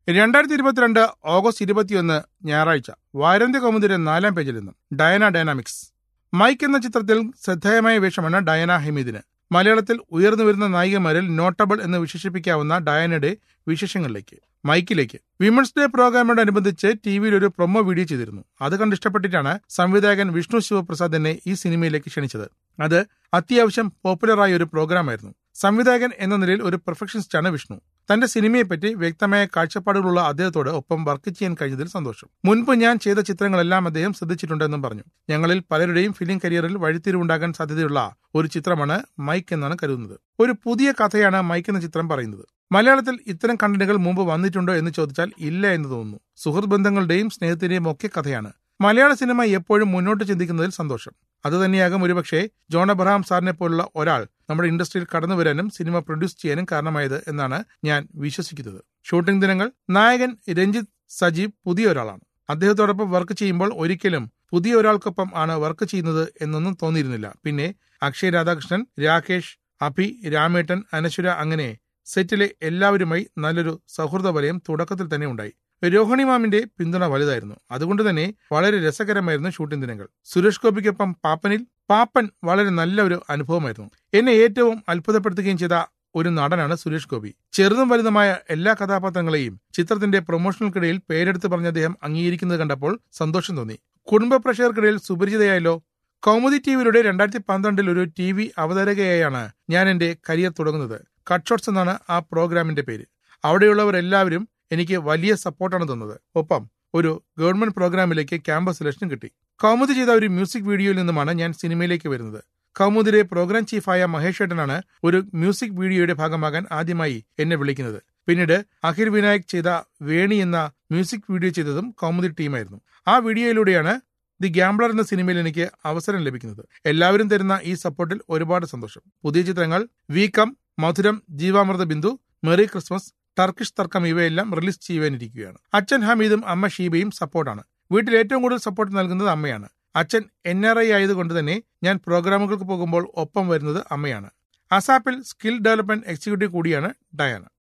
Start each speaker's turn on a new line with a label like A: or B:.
A: രണ്ടായിരത്തി ഇരുപത്തിരണ്ട് ഓഗസ്റ്റ് ഇരുപത്തിയൊന്ന് ഞായറാഴ്ച വാരാന്ത്യ കൗമുദിയുടെ നാലാം പേജിൽ നിന്നും ഡയന ഡൈനാമിക്സ് മൈക്ക് എന്ന ചിത്രത്തിൽ ശ്രദ്ധേയമായ വേഷമാണ് ഡയന ഹമീദിന് മലയാളത്തിൽ ഉയർന്നു വരുന്ന നായികമാരിൽ നോട്ടബിൾ എന്ന് വിശേഷിപ്പിക്കാവുന്ന ഡയനയുടെ വിശേഷങ്ങളിലേക്ക് മൈക്കിലേക്ക് വിമൻസ് ഡേ പ്രോഗ്രാമിനോടനുബന്ധിച്ച് ടി വിയിൽ ഒരു പ്രൊമോ വീഡിയോ ചെയ്തിരുന്നു അത് കണ്ടിഷ്ടപ്പെട്ടിട്ടാണ് സംവിധായകൻ വിഷ്ണു ശിവപ്രസാദ് എന്നെ ഈ സിനിമയിലേക്ക് ക്ഷണിച്ചത് അത് അത്യാവശ്യം പോപ്പുലറായ ഒരു പ്രോഗ്രാമായിരുന്നു സംവിധായകൻ എന്ന നിലയിൽ ഒരു പെർഫെക്ഷനിസ്റ്റ് ആണ് വിഷ്ണു തന്റെ സിനിമയെപ്പറ്റി വ്യക്തമായ കാഴ്ചപ്പാടുകളുള്ള അദ്ദേഹത്തോട് ഒപ്പം വർക്ക് ചെയ്യാൻ കഴിഞ്ഞതിൽ സന്തോഷം മുൻപ് ഞാൻ ചെയ്ത ചിത്രങ്ങളെല്ലാം അദ്ദേഹം ശ്രദ്ധിച്ചിട്ടുണ്ടെന്നും പറഞ്ഞു ഞങ്ങളിൽ പലരുടെയും ഫിലിം കരിയറിൽ വഴിത്തിരിവുണ്ടാകാൻ സാധ്യതയുള്ള ഒരു ചിത്രമാണ് മൈക്ക് എന്നാണ് കരുതുന്നത് ഒരു പുതിയ കഥയാണ് മൈക്ക് എന്ന ചിത്രം പറയുന്നത് മലയാളത്തിൽ ഇത്തരം കണ്ടന്റുകൾ മുമ്പ് വന്നിട്ടുണ്ടോ എന്ന് ചോദിച്ചാൽ ഇല്ല എന്ന് തോന്നുന്നു സുഹൃത്ത് ബന്ധങ്ങളുടെയും സ്നേഹത്തിന്റെയും ഒക്കെ കഥയാണ് മലയാള സിനിമ എപ്പോഴും മുന്നോട്ട് ചിന്തിക്കുന്നതിൽ സന്തോഷം അതുതന്നെയാകും ഒരുപക്ഷെ ജോൺ അബ്രഹാം സാറിനെ പോലുള്ള ഒരാൾ നമ്മുടെ ഇൻഡസ്ട്രിയിൽ കടന്നു വരാനും സിനിമ പ്രൊഡ്യൂസ് ചെയ്യാനും കാരണമായത് എന്നാണ് ഞാൻ വിശ്വസിക്കുന്നത് ഷൂട്ടിംഗ് ദിനങ്ങൾ നായകൻ രഞ്ജിത്ത് സജീവ് പുതിയ ഒരാളാണ് അദ്ദേഹത്തോടൊപ്പം വർക്ക് ചെയ്യുമ്പോൾ ഒരിക്കലും പുതിയ ഒരാൾക്കൊപ്പം ആണ് വർക്ക് ചെയ്യുന്നത് എന്നൊന്നും തോന്നിയിരുന്നില്ല പിന്നെ അക്ഷയ് രാധാകൃഷ്ണൻ രാകേഷ് അഭി രാമേട്ടൻ അനശ്വര അങ്ങനെ സെറ്റിലെ എല്ലാവരുമായി നല്ലൊരു സൗഹൃദ വലയം തുടക്കത്തിൽ തന്നെ ഉണ്ടായി രോഹിണി മാമിന്റെ പിന്തുണ വലുതായിരുന്നു അതുകൊണ്ട് തന്നെ വളരെ രസകരമായിരുന്നു ഷൂട്ടിംഗ് ദിനങ്ങൾ സുരേഷ് ഗോപിക്കൊപ്പം പാപ്പനിൽ പാപ്പൻ വളരെ നല്ല ഒരു അനുഭവമായിരുന്നു എന്നെ ഏറ്റവും അത്ഭുതപ്പെടുത്തുകയും ചെയ്ത ഒരു നടനാണ് സുരേഷ് ഗോപി ചെറുതും വലുതുമായ എല്ലാ കഥാപാത്രങ്ങളെയും ചിത്രത്തിന്റെ പ്രൊമോഷണൽക്കിടയിൽ പേരെടുത്ത് പറഞ്ഞ അദ്ദേഹം അംഗീകരിക്കുന്നത് കണ്ടപ്പോൾ സന്തോഷം തോന്നി കുടുംബ പ്രേക്ഷകർക്കിടയിൽ സുപരിചിതയായല്ലോ കൗമുദി ടിവിയിലൂടെ രണ്ടായിരത്തി പന്ത്രണ്ടിൽ ഒരു ടി വി അവതാരകയായാണ് ഞാൻ എന്റെ കരിയർ തുടങ്ങുന്നത് കട്ട് ഷോട്ട്സ് എന്നാണ് ആ പ്രോഗ്രാമിന്റെ പേര് അവിടെയുള്ളവർ എല്ലാവരും എനിക്ക് വലിയ സപ്പോർട്ടാണ് തന്നത് ഒപ്പം ഒരു ഗവൺമെന്റ് പ്രോഗ്രാമിലേക്ക് ക്യാമ്പസ് സെലക്ഷൻ കിട്ടി കൗമുദി ചെയ്ത ഒരു മ്യൂസിക് വീഡിയോയിൽ നിന്നുമാണ് ഞാൻ സിനിമയിലേക്ക് വരുന്നത് കൗമുദിലെ പ്രോഗ്രാം ചീഫായ മഹേഷ് ഏട്ടനാണ് ഒരു മ്യൂസിക് വീഡിയോയുടെ ഭാഗമാകാൻ ആദ്യമായി എന്നെ വിളിക്കുന്നത് പിന്നീട് അഖിൽ വിനായക് ചെയ്ത വേണി എന്ന മ്യൂസിക് വീഡിയോ ചെയ്തതും കൗമുദി ടീമായിരുന്നു ആ വീഡിയോയിലൂടെയാണ് ദി ഗാംബ്ലർ എന്ന സിനിമയിൽ എനിക്ക് അവസരം ലഭിക്കുന്നത് എല്ലാവരും തരുന്ന ഈ സപ്പോർട്ടിൽ ഒരുപാട് സന്തോഷം പുതിയ ചിത്രങ്ങൾ വീക്കം മധുരം ജീവാമൃത ബിന്ദു മെറി ക്രിസ്മസ് ടർക്കിഷ് തർക്കം ഇവയെല്ലാം റിലീസ് ചെയ്യുവാനിരിക്കുകയാണ് അച്ഛൻ ഹമീദും അമ്മ ഷീബയും സപ്പോർട്ടാണ് വീട്ടിൽ ഏറ്റവും കൂടുതൽ സപ്പോർട്ട് നൽകുന്നത് അമ്മയാണ് അച്ഛൻ എൻ ആർ ഐ ആയതുകൊണ്ട് തന്നെ ഞാൻ പ്രോഗ്രാമുകൾക്ക് പോകുമ്പോൾ ഒപ്പം വരുന്നത് അമ്മയാണ് അസാപ്പിൽ സ്കിൽ ഡെവലപ്മെന്റ് എക്സിക്യൂട്ടീവ് കൂടിയാണ് ഡയാന